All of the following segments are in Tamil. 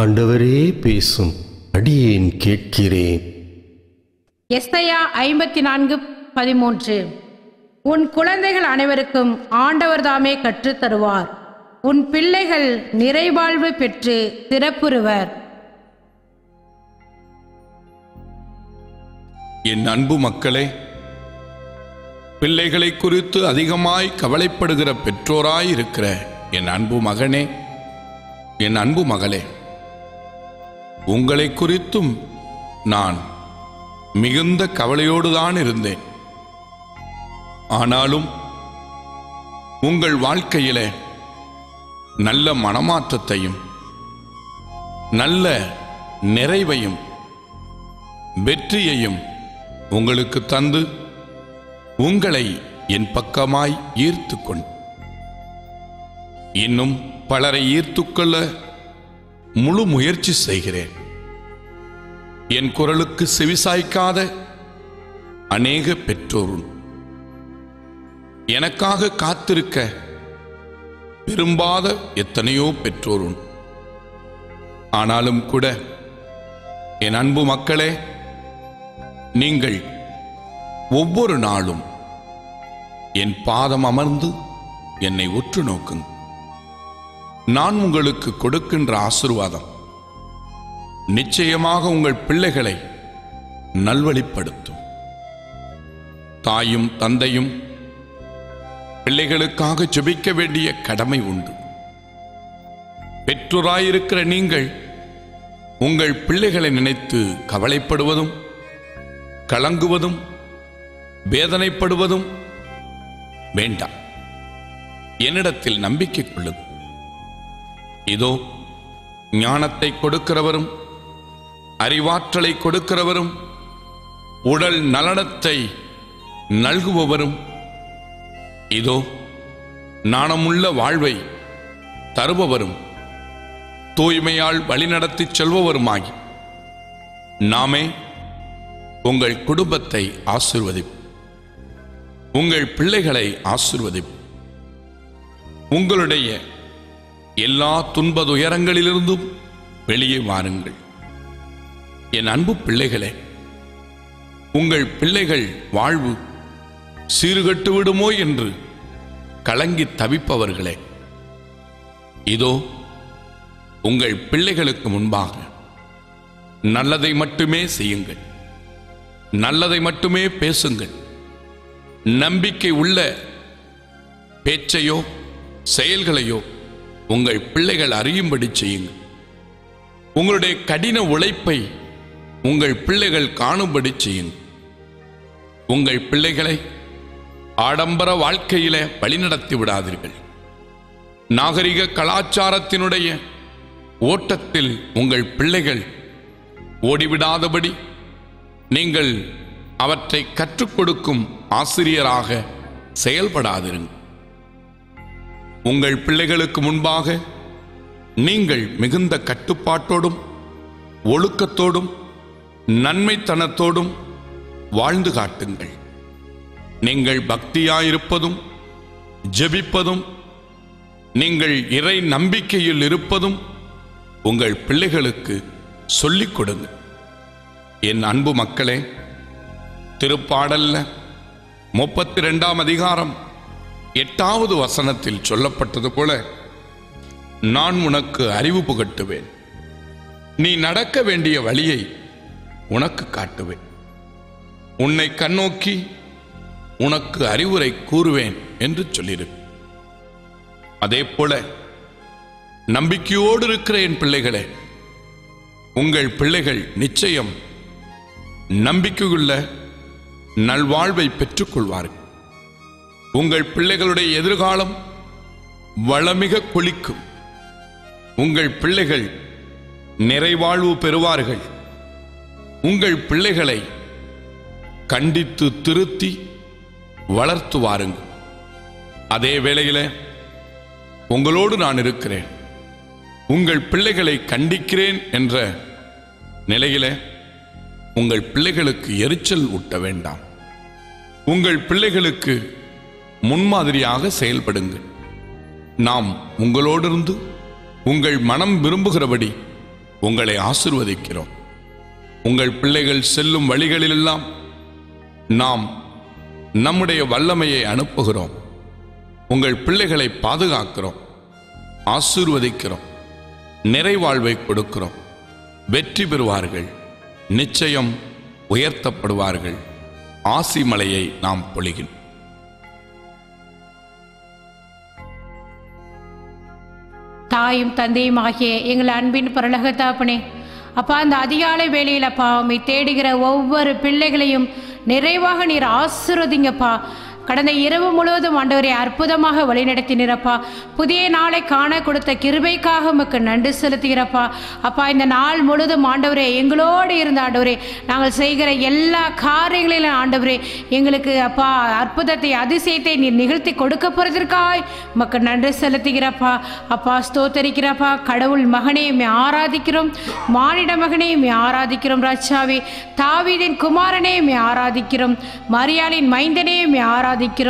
ஆண்டவரே பேசும் அடியேன் கேட்கிறேன் எஸ்ஐயா ஐம்பத்தி நான்கு பதிமூன்று உன் குழந்தைகள் அனைவருக்கும் ஆண்டவர் தாமே கற்றுத் தருவார் உன் பிள்ளைகள் நிறைவாழ்வு பெற்று சிறப்புறுவர் என் அன்பு மக்களே பிள்ளைகளை குறித்து அதிகமாய் கவலைப்படுகிற பெற்றோராய் இருக்கிற என் அன்பு மகனே என் அன்பு மகளே உங்களை குறித்தும் நான் மிகுந்த கவலையோடுதான் இருந்தேன் ஆனாலும் உங்கள் வாழ்க்கையிலே நல்ல மனமாற்றத்தையும் நல்ல நிறைவையும் வெற்றியையும் உங்களுக்கு தந்து உங்களை என் பக்கமாய் ஈர்த்து கொண்டு இன்னும் பலரை ஈர்த்துக்கொள்ள முழு முயற்சி செய்கிறேன் என் குரலுக்கு செவிசாய்க்காத அநேக பெற்றோரும் எனக்காக காத்திருக்க விரும்பாத எத்தனையோ பெற்றோரும் ஆனாலும் கூட என் அன்பு மக்களே நீங்கள் ஒவ்வொரு நாளும் என் பாதம் அமர்ந்து என்னை உற்று நோக்குங்க நான் உங்களுக்கு கொடுக்கின்ற ஆசிர்வாதம் நிச்சயமாக உங்கள் பிள்ளைகளை நல்வழிப்படுத்தும் தாயும் தந்தையும் பிள்ளைகளுக்காக ஜெபிக்க வேண்டிய கடமை உண்டு பெற்றோராயிருக்கிற நீங்கள் உங்கள் பிள்ளைகளை நினைத்து கவலைப்படுவதும் கலங்குவதும் வேதனைப்படுவதும் வேண்டாம் என்னிடத்தில் நம்பிக்கை கொள்ளும் இதோ ஞானத்தை கொடுக்கிறவரும் அறிவாற்றலை கொடுக்கிறவரும் உடல் நலனத்தை நல்குபவரும் இதோ நாணமுள்ள வாழ்வை தருபவரும் தூய்மையால் வழிநடத்திச் செல்பவருமாகி நாமே உங்கள் குடும்பத்தை ஆசிர்வதிப்போம் உங்கள் பிள்ளைகளை ஆசிர்வதிப்போம் உங்களுடைய எல்லா துன்ப துயரங்களிலிருந்தும் வெளியே வாருங்கள் என் அன்பு பிள்ளைகளே உங்கள் பிள்ளைகள் வாழ்வு சீர்கட்டு விடுமோ என்று கலங்கி தவிப்பவர்களே இதோ உங்கள் பிள்ளைகளுக்கு முன்பாக நல்லதை மட்டுமே செய்யுங்கள் நல்லதை மட்டுமே பேசுங்கள் நம்பிக்கை உள்ள பேச்சையோ செயல்களையோ உங்கள் பிள்ளைகள் அறியும்படி செய்யுங்கள் உங்களுடைய கடின உழைப்பை உங்கள் பிள்ளைகள் காணும்படி செய்யுங்கள் உங்கள் பிள்ளைகளை ஆடம்பர வாழ்க்கையில வழிநடத்தி விடாதீர்கள் நாகரிக கலாச்சாரத்தினுடைய ஓட்டத்தில் உங்கள் பிள்ளைகள் ஓடிவிடாதபடி நீங்கள் அவற்றை கற்றுக் கொடுக்கும் ஆசிரியராக செயல்படாதிருங்கள் உங்கள் பிள்ளைகளுக்கு முன்பாக நீங்கள் மிகுந்த கட்டுப்பாட்டோடும் ஒழுக்கத்தோடும் நன்மைத்தனத்தோடும் வாழ்ந்து காட்டுங்கள் நீங்கள் பக்தியாயிருப்பதும் ஜெபிப்பதும் நீங்கள் இறை நம்பிக்கையில் இருப்பதும் உங்கள் பிள்ளைகளுக்கு சொல்லிக் கொடுங்க என் அன்பு மக்களே திருப்பாடல்ல முப்பத்தி ரெண்டாம் அதிகாரம் எட்டாவது வசனத்தில் சொல்லப்பட்டது போல நான் உனக்கு அறிவு புகட்டுவேன் நீ நடக்க வேண்டிய வழியை உனக்கு காட்டுவேன் உன்னை கண்ணோக்கி உனக்கு அறிவுரை கூறுவேன் என்று சொல்லியிருக்கு அதே போல நம்பிக்கையோடு இருக்கிற என் பிள்ளைகளே உங்கள் பிள்ளைகள் நிச்சயம் நம்பிக்கையுள்ள நல்வாழ்வை பெற்றுக்கொள்வார்கள் உங்கள் பிள்ளைகளுடைய எதிர்காலம் வளமிக கொளிக்கும் உங்கள் பிள்ளைகள் நிறைவாழ்வு பெறுவார்கள் உங்கள் பிள்ளைகளை கண்டித்து திருத்தி வளர்த்து வாருங்கள் அதே வேளையில் உங்களோடு நான் இருக்கிறேன் உங்கள் பிள்ளைகளை கண்டிக்கிறேன் என்ற நிலையில உங்கள் பிள்ளைகளுக்கு எரிச்சல் ஊட்ட வேண்டாம் உங்கள் பிள்ளைகளுக்கு முன்மாதிரியாக செயல்படுங்கள் நாம் உங்களோடிருந்து உங்கள் மனம் விரும்புகிறபடி உங்களை ஆசிர்வதிக்கிறோம் உங்கள் பிள்ளைகள் செல்லும் வழிகளிலெல்லாம் நாம் நம்முடைய வல்லமையை அனுப்புகிறோம் உங்கள் பிள்ளைகளை பாதுகாக்கிறோம் ஆசீர்வதிக்கிறோம் நிறைவாழ்வை கொடுக்கிறோம் வெற்றி பெறுவார்கள் நிச்சயம் உயர்த்தப்படுவார்கள் ஆசி மலையை நாம் பொழிகின்றோம் தாயும் தந்தையும் ஆகிய எங்கள் அன்பின் பரலக தாப்பனே அப்பா அந்த அதிகாலை வேளையில் அப்பா உம்மை தேடுகிற ஒவ்வொரு பிள்ளைகளையும் நிறைவாக நீர் ஆசிர்வதிங்கப்பா கடந்த இரவு முழுவதும் ஆண்டவரை அற்புதமாக வழிநடத்தினரப்பா புதிய நாளை காண கொடுத்த கிருபைக்காக உமக்கு நன்றி செலுத்துகிறப்பா அப்பா இந்த நாள் முழுதும் ஆண்டவரே எங்களோடு இருந்த ஆண்டவரே நாங்கள் செய்கிற எல்லா காரியங்களிலும் ஆண்டவரே எங்களுக்கு அப்பா அற்புதத்தை அதிசயத்தை நீர் நிகழ்த்தி கொடுக்க போறதற்காய் உமக்கு நன்றி செலுத்துகிறப்பா அப்பா ஸ்தோத்தரிக்கிறப்பா கடவுள் மகனே உம்மை ஆராதிக்கிறோம் மானிட மகனே உம்மை ஆராதிக்கிறோம் ராஜாவே தாவீதின் குமாரனே உம்மை ஆராதிக்கிறோம் மரியாளின் மைந்தனே உம்மை ஆராதிக்கிறோம்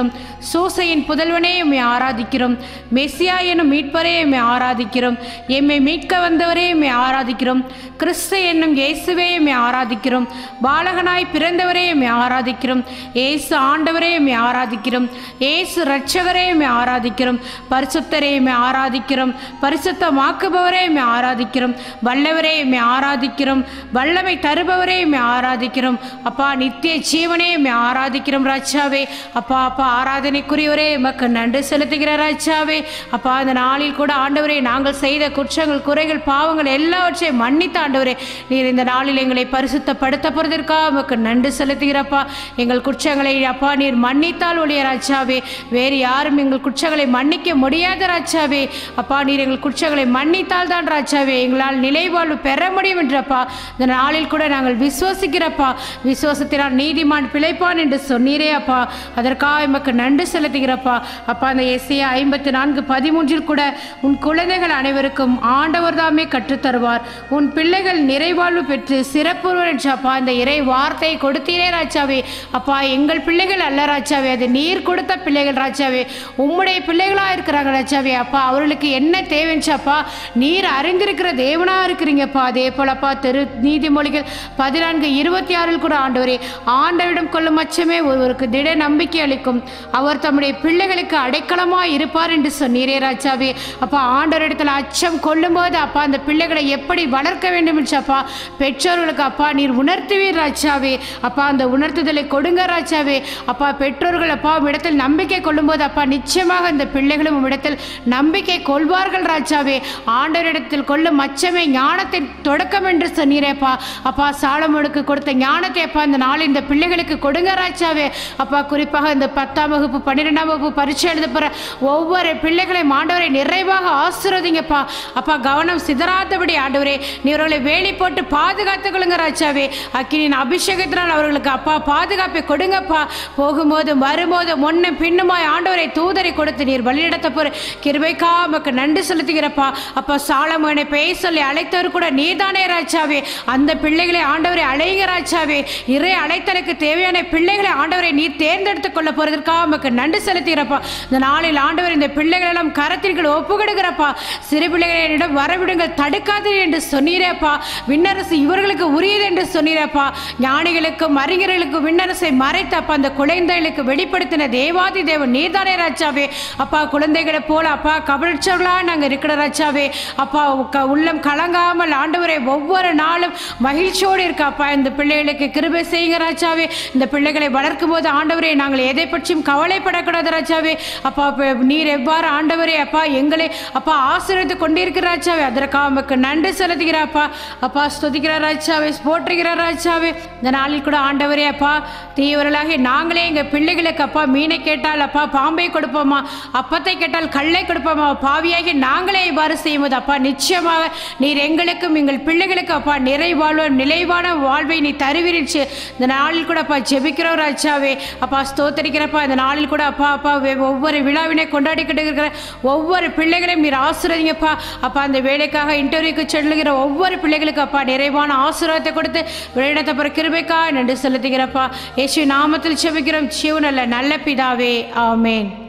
சூசையின் புதல்வனே உம்மை ஆராதிக்கிறோம் மெஸ்ஸியா எனும் மீட்பரே உம்மை ஆராதிக்கிறோம் எம்மை மீட்க வந்தவரே உம்மை ஆராதிக்கிறோம் கிறிஸ்து என்னும் இயேசுவே உம்மை ஆராதிக்கிறோம் பாலகனாய் பிறந்தவரே உம்மை ஆராதிக்கிறோம் இயேசு ஆண்டவரே உம்மை ஆராதிக்கிறோம் இயேசு இரட்சகரே உம்மை ஆராதிக்கிறோம் பரிசுத்தரே உம்மை ஆராதிக்கிறோம் பரிசுத்தமாக்குபவரே உம்மை ஆராதிக்கிறோம் வல்லவரே உம்மை ஆராதிக்கிறோம் வல்லமை தருபவரே உம்மை ஆராதிக்கிறோம் அப்பா நித்திய ஜீவனே உம்மை ஆராதிக்கிறோம் ராஜாவே அப்பா அப்பா ஆராதனைக்குரியவரே உமக்கு நன்றி செலுத்துகிற ராஜாவே அப்பா அந்த நாளில் கூட ஆண்டவரே நாங்கள் செய்த குற்றங்கள் குறைகள் பாவங்கள் எல்லாவற்றையும் மன்னித்த ஆண்டவரே நீர் இந்த நாளில் எங்களை பரிசுத்தப்படுத்த போறதற்காக உமக்கு நன்றி செலுத்துகிறப்பா எங்கள் குற்றங்களை அப்பா நீர் மன்னித்தால் ஒழிய ராஜாவே வேறு யாரும் எங்கள் குற்றங்களை மன்னிக்க முடியாத ராஜாவே அப்பா நீர் எங்கள் குற்றங்களை மன்னித்தால் தான் ராஜாவே எங்களால் நிலைவாழ்வு பெற முடியும் என்றப்பா இந்த நாளில் கூட நாங்கள் விசுவசிக்கிறப்பா விசுவாசத்தினால் நீதிமான் பிழைப்பான் என்று சொன்னீரே அப்பா அதற்காக எமக்கு நன்றி செலுத்துகிறப்பா அப்பா அந்த எஸ்ஏ ஐம்பத்தி நான்கு பதிமூன்றில் கூட உன் குழந்தைகள் அனைவருக்கும் ஆண்டவர் தாமே கற்றுத்தருவார் உன் பிள்ளைகள் நிறைவாழ்வு பெற்று சிறப்புறுவர் என்றப்பா இந்த இறை வார்த்தையை கொடுத்தீரே ராஜாவே அப்பா எங்கள் பிள்ளைகள் அல்ல ராஜாவே அது நீர் கொடுத்த பிள்ளைகள் ராஜாவே உம்முடைய பிள்ளைகளா இருக்கிறாங்க ராஜாவே அப்பா அவர்களுக்கு என்ன தேவைன்றாப்பா நீர் அறிந்திருக்கிற தேவனா இருக்கிறீங்கப்பா அதே போலப்பா திரு நீதிமொழிகள் பதினான்கு இருபத்தி ஆறில் கூட ஆண்டவரே ஆண்டவரிடம் கொள்ளும் அச்சமே ஒருவருக்கு திட நம்பிக்கை அளிக்கும் அவர் தம்முடைய பிள்ளைகளுக்கு அடைக்கலமாய் இருப்பார் என்று சொன்னீரே ராஜாவே அப்பா ஆண்டவரிடத்தில் அச்சம் கொள்ளும்போது அப்பா அந்த பிள்ளைகளை எப்படி வளர்க்க வேண்டும் என்றப்பா பெற்றோர்களுக்கு அப்பா நீர் உணர்த்துவீர் ராஜாவே அப்பா அந்த உணர்த்துதலை கொடுங்க ராஜாவே அப்பா பெற்றோர்கள் அப்பா இடத்தில் நம்பிக்கை கொள்ளும்போது அப்பா நிச்சயமாக அந்த பிள்ளைகளும் உம்மிடத்தில் நம்பிக்கை கொள்வார்கள் ராஜாவே ஆண்டவரிடத்தில் கொள்ளும் அச்சமே ஞானத்தின் தொடக்கம் என்று சொன்னீரேப்பா அப்பா சாலமோனுக்கு கொடுத்த ஞானத்தை அப்பா இந்த நாள் இந்த பிள்ளைகளுக்கு கொடுங்க ராஜாவே அப்பா குறிப்பாக இந்த பத்தாம் வகுப்பு பன்னிரெண்டாம் வகுப்பு பரீட்சை எழுத போகிற ஒவ்வொரு பிள்ளைகளையும் ஆண்டவரை நிறைவாக ஆசிர்வதிங்கப்பா அப்பா கவனம் சிதறாதபடி ஆண்டவரே நீவர்களை வேலி போட்டு பாதுகாத்துக் கொள்ளுங்க ராஜாவே அக்கினின் அபிஷேகத்தினால் அவர்களுக்கு அப்பா பாதுகாப்பை கொடுங்கப்பா போகும்போதும் வரும்போதும் முன்னும் பின்னுமாய் ஆண்டவரை தூதரை கொடுத்து நீர் வழிநடத்த போற கிருபைக்கா உமக்கு நன்றி செலுத்துகிறப்பா அப்பா சாலமோனை பேச சொல்லி அழைத்தவர் கூட நீதானே ராஜாவே அந்த பிள்ளைகளை ஆண்டவரை அழைங்க ராஜாவே இறை அழைத்தலுக்கு தேவையான பிள்ளைகளை ஆண்டவரை நீ தேர்ந்தெடுத்துக் கொள்ள போறதற்காக உமக்கு நன்றி செலுத்துகிறப்பா இந்த நாளில் ஆண்டவர் இந்த பிள்ளைகள் எல்லாம் கரத்திற்குள் ஒப்புக்கொடுக்கிறப்பா சிறு பிள்ளைகளை என்னிடம் வரவிடுங்கள் தடுக்காது என்று சொன்னீரேப்பா விண்ணரசு இவர்களுக்கு உரியது என்று சொன்னீரப்பா ஞானிகளுக்கும் அறிஞர்களுக்கும் விண்ணரசை மறைத்தப்பா அந்த குழந்தைகளுக்கு வெளிப்படுத்தின தேவாதி தேவன் நீர்தானே ராஜாவே அப்பா குழந்தைகளை போல அப்பா கபலட்சவர்களா நாங்கள் இருக்கிற ராஜாவே அப்பா க- உள்ளம் கலங்காமல் ஆண்டவரை ஒவ்வொரு நாளும் மகிழ்ச்சியோடு இருக்காப்பா இந்த பிள்ளைகளுக்கு கிருபை செய்யுங்க ராஜாவே இந்த பிள்ளைகளை வளர்க்கும் போது ஆண்டவரே நாங்கள் எதை பற்றியும் கவலைப்படக்கூடாது ராஜாவே அப்பா இப்ப நீர் எவ்வாறு ஆண்டவரே அப்பா எங்களை அப்பா ஆசீர்வதித்து கொண்டிருக்கிற ராஜாவே அதற்காக உமக்கு நன்றி செலுத்துகிறாப்பா அப்பா ஸ்துதிக்கிறார் ராஜாவே போற்றுகிறார் ராஜாவே இந்த நாளில் கூட ஆண்டவரே அப்பா தீவிரலாக நாங்களே எங்கள் பிள்ளைகளுக்கு அப்பா மீனை கேட்டால் அப்பா பாம்பை கொடுப்போமா அப்பத்தை கேட்டால் கல்லை கொடுப்போமா பாவியாகி நாங்களே இவ்வாறு செய்யும்போது அப்பா நிச்சயமாக நீர் எங்களுக்கும் எங்கள் பிள்ளைகளுக்கு அப்பா நிறைவாழ்வு நிலைவான வாழ்வை நீ தருவிரிச்சு இந்த நாளில் கூட அப்பா ஜெபிக்கிறோம் ராஜாவே அப்பா ஸ்தோத்தரிக்கிறப்பா இந்த நாளில் கூட அப்பா அப்பா வெ- ஒவ்வொரு விழாவினை கொண்டாடிக்கிட்டு இருக்கிற ஒவ்வொரு பிள்ளைகளையும் நீர் ஆசீர்வதிங்கப்பா அப்பா அந்த வேலைக்காக இன்டர்வியூக்கு செல்லுகிற ஒவ்வொரு பிள்ளைகளுக்கு அப்பா நிறைவான ஆசீர்வாதத்தை கொடுத்து வெளியிடத்த பிற கிருபைக்கா நன்றி செலுத்துகிறப்பா இயேசு நாமத்தில் செபிக்கிறோம் சிவனல்ல நல்ல பிதாவே ஆமென்